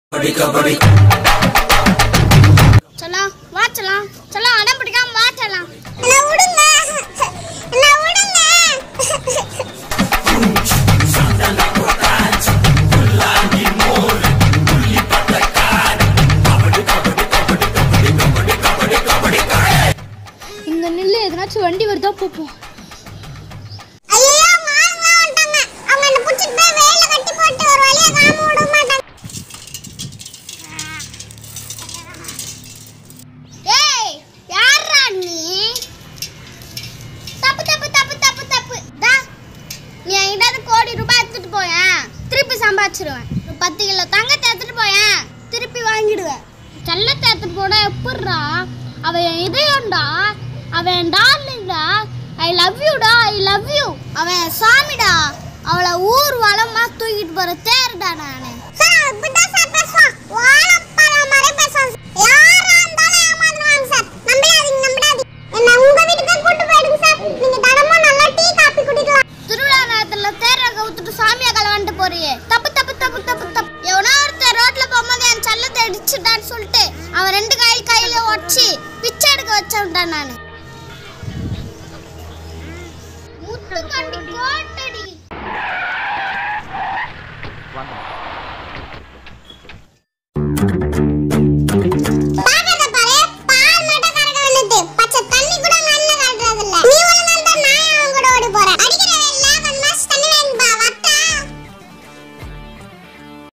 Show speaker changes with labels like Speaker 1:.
Speaker 1: செல்லாம் வா செல்லாம் செல்லாம் அடம் பிடிக்காம வா செல்லாம்
Speaker 2: என்ன விடுங்க என்ன விடுங்க
Speaker 1: இங்க நில்லு எதனாச்சும் வண்டி வருதா போப்போம்
Speaker 2: ஐயோ மாடுலாம் வந்துட்டாங்க அவங்க என்ன புடிச்சிட்டு போய் வேல கட்டி போட்டு ஒரு வழியா காம விட மாட்டாங்க
Speaker 1: ஏய் யாரா நீ தப்பு தப்பு தப்பு தப்பு தப்பு டா நீ என்கிட்ட கோடி ரூபாய் எடுத்துட்டு போயேன் திருப்பி சம்பாதிச்சிருவேன் ஒரு பத்து கிலோ தங்கத்தை எடுத்துட்டு போயேன் திருப்பி வாங்கிடுவேன் செல்லத்தை எடுத்துட்டு போனா எப்படிடா அவன் என் இதயம்டா அவன் என் டார்லிங்டா ஐ லவ் யூடா ஐ லவ் யூ அவன் என் சாமிடா அவளை ஊர் வளமா தூக்கிட்டு போற தேர்டா நானு
Speaker 2: சார் இப்படிதான் சார் பேசுவான் வாழைப்பழம் மாதிரி பேசுவான் யாரா இருந்தாலும் ஏமாந்துருவாங்க சார் நம்பிடாதீங்க நம்பிடாதீங்க என்ன உங்க வீட்டுக்கே கூட்டு போயிடுங்க சார் நீங்க தினமும் நல்லா டீ காப்பி குடிக்கலாம்
Speaker 1: திருவிழா நேரத்துல தேர கவுத்துட்டு சாமியை கலவான்ட்டு போறியே தப்பு தப்பு தப்பு தப்பு தப்பு எவனோ ஒருத்தர் ரோட்ல போகும்போது என் செல்லத்தை அடிச்சுட்டான்னு சொல்லிட்டு அவன் ரெண்டு கையில் கையில உடச்சி பிச்சை எடுக்க வச்சுட்டான் நான் முத்துக்கண்டி கோட்